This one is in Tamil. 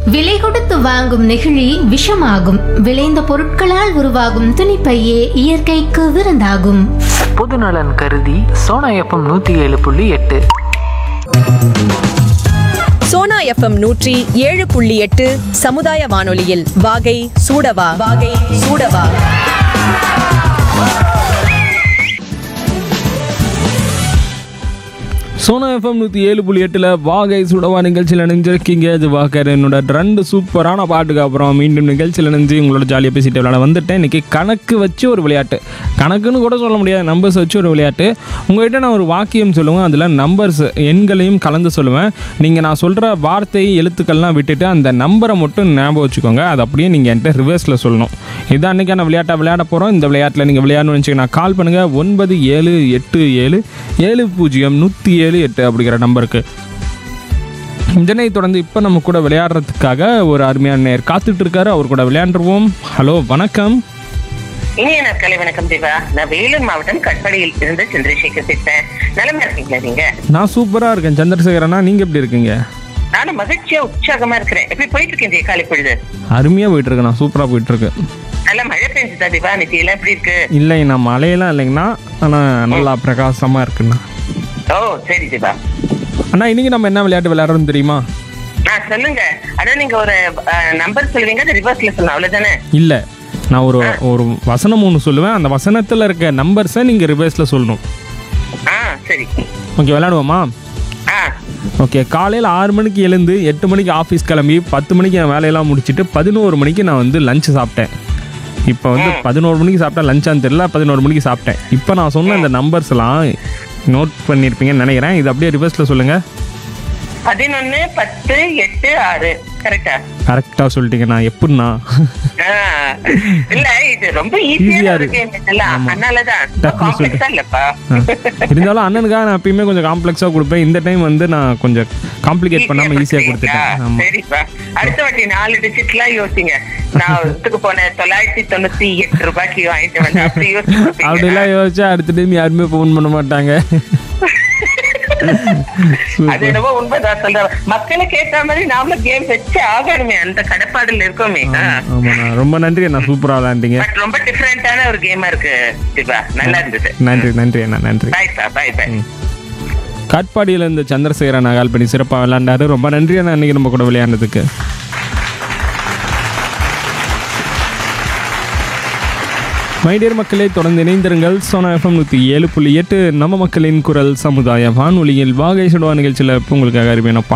விலை கொடுத்து வாங்கும் நெகிழி விஷமாகும் விளைந்த பொருட்களால் உருவாகும் துணிப்பையே இயற்கைக்கு விருந்தாகும் பொதுநலன் கருதி சோனா எஃப்எம் நூற்றி ஏழு புள்ளி எட்டு சோனா எஃப்எம் நூற்றி ஏழு புள்ளி எட்டு சமுதாய வானொலியில் வாகை சூடவா வாகை சூடவா சோனா எஃப்எம் நூற்றி ஏழு புள்ளி எட்டில் வாகை சுடவா நிகழ்ச்சியில் இணைஞ்சிருக்கீங்க இது வாக்கர் என்னோட ரெண்டு சூப்பரான பாட்டுக்கு அப்புறம் மீண்டும் நிகழ்ச்சியில் இணைஞ்சு உங்களோட ஜாலியாக பேசிட்டு விளையாட வந்துட்டேன் இன்றைக்கி கணக்கு வச்சு ஒரு விளையாட்டு கணக்குன்னு கூட சொல்ல முடியாது நம்பர்ஸ் வச்சு ஒரு விளையாட்டு உங்கள்கிட்ட நான் ஒரு வாக்கியம் சொல்லுவேன் அதில் நம்பர்ஸ் எண்களையும் கலந்து சொல்லுவேன் நீங்கள் நான் சொல்கிற வார்த்தை எழுத்துக்கள்லாம் விட்டுட்டு அந்த நம்பரை மட்டும் ஞாபகம் வச்சுக்கோங்க அது அப்படியே நீங்கள் என்கிட்ட ரிவர்ஸில் சொல்லணும் இதான் அன்றைக்கான விளையாட்டாக விளையாட போகிறோம் இந்த விளையாட்டில் நீங்கள் விளையாடணும்னு வச்சுக்கோங்க கால் பண்ணுங்கள் ஒன்பது ஏழு எட்டு ஏழு ஏழு பூஜ்ஜியம் நூற்றி ஏழு எட்டு அப்படிங்கிற நம்பருக்கு இதனை தொடர்ந்து இப்போ நம்ம கூட விளையாடுறதுக்காக ஒரு அருமையான நேர் காத்துட்டு இருக்காரு அவர் கூட விளையாண்டுருவோம் ஹலோ வணக்கம் இனிய நாட்களை வணக்கம் தேவா நான் வேலூர் மாவட்டம் கட்படியில் இருந்து சந்திரசேகர் பேசுறேன் நலமா இருக்கீங்களா நீங்க நான் சூப்பராக இருக்கேன் சந்திரசேகரண்ணா நீங்கள் எப்படி இருக்கீங்க நானும் மகிழ்ச்சியா உற்சாகமா இருக்கிறேன் எப்படி போயிட்டு இருக்கேன் இந்த காலை பொழுது அருமையாக போயிட்டு இருக்கு நான் சூப்பராக போயிட்டு இருக்கு நல்லா மழை பெஞ்சுதா தேவா நித்தி எல்லாம் எப்படி இருக்கு இல்லைங்கண்ணா மழையெல்லாம் இல்லைங்கண்ணா ஆனால் நல்லா பிரகாசமாக இருக்குண்ணா ஓ சரி தேவா அண்ணா இன்னைக்கு நம்ம என்ன விளையாட்டு விளையாடுறோம்னு தெரியுமா ஆ சொல்லுங்க அதான் நீங்க ஒரு நம்பர் சொல்லுவீங்க அது ரிவர்ஸ்ல சொல்லணும் அவ்வளவுதானே இல்லை நான் ஒரு ஒரு வசனம் ஒன்று சொல்லுவேன் அந்த வசனத்தில் இருக்க நம்பர்ஸை நீங்கள் ரிவர்ஸில் சொல்லணும் ஆ சரி ஓகே விளையாடுவோமா ஆ ஓகே காலையில் ஆறு மணிக்கு எழுந்து எட்டு மணிக்கு ஆஃபீஸ் கிளம்பி பத்து மணிக்கு என் வேலையெல்லாம் முடிச்சுட்டு பதினோரு மணிக்கு நான் வந்து லஞ்ச் சாப்பிட்டேன் இப்போ வந்து பதினோரு மணிக்கு சாப்பிட்டா லஞ்சான்னு தெரியல பதினோரு மணிக்கு சாப்பிட்டேன் இப்போ நான் சொன்ன இந்த நம்பர்ஸ்லாம் நோட் பண்ணியிருப்பீங்கன்னு நினைக்கிறேன் இது அப்படியே ரிவர்ஸில் சொல்லுங்கள் பதினொன்னு பத்து எட்டு ஆறு கரெக்டா கரெக்டாக சொல்லிட்டீங்கண்ணா எப்படிண்ணா இல்ல இது ரொம்ப Easy-ஆ ஈஸியா இருக்கு. இருக்கு ஆமா. அதனாலதான் டக்குனு காம்ப்ளெக்ஸா இல்லப்பா இருந்தாலும் அண்ணனுக்காக நான் எப்பயுமே கொஞ்சம் காம்ப்ளெக்ஸாக கொடுப்பேன் இந்த டைம் வந்து நான் கொஞ்சம் காம்ப்ளிகேட் பண்ணாமல் ஈஸியாக கொடுத்துட்டேன் ஆமாம் சரிப்பா அடுத்த வாட்டி நாலு டிஜிட்லாம் யோசிங்க நான் ஒருத்துக்கு போனேன் தொள்ளாயிரத்தி தொண்ணூத்தி எட்டு ரூபாய்க்கு வாங்கிட்டு வந்தேன் அப்படி யோசிச்சு பார்ப்பீங்க. அப்படிலாம் யோசிச்சா அடுத்த டைம் யாருமே ஃபோன் பண்ண மாட்டாங்க அது என்னவோ உண்மைதான் சொல்றேன் மக்களுக்கு ஏத்த மாதிரி நாமளும் கேம் வச்சு ஆகணுமே அந்த கடப்பாடுல இருக்கோமே ஆமாண்ணா ரொம்ப நன்றி அண்ணா சூப்பராக விளையாண்டீங்க பட் ரொம்ப டிஃபரெண்டான ஒரு கேமா இருக்கு சிவா நல்லா இருந்தது நன்றி நன்றி அண்ணா நன்றி பாய்ப்பா பாய் பாய் காட்பாடியில் இருந்த சந்திரசேகரன் அண்ணா கால் பண்ணி சிறப்பாக விளையாண்டாரு ரொம்ப நன்றி அண்ணா இன்னைக்கு நம்ம கூட விளையாண்டதுக்கு மைடியர் மக்களே தொடர்ந்து இணைந்திருங்கள் சோனா எஃப்எம் நூற்றி ஏழு புள்ளி எட்டு நம்ம மக்களின் குரல் சமுதாய வானொலியில் வாகை சுடுவா நிகழ்ச்சியில் உங்களுக்காக அருமையான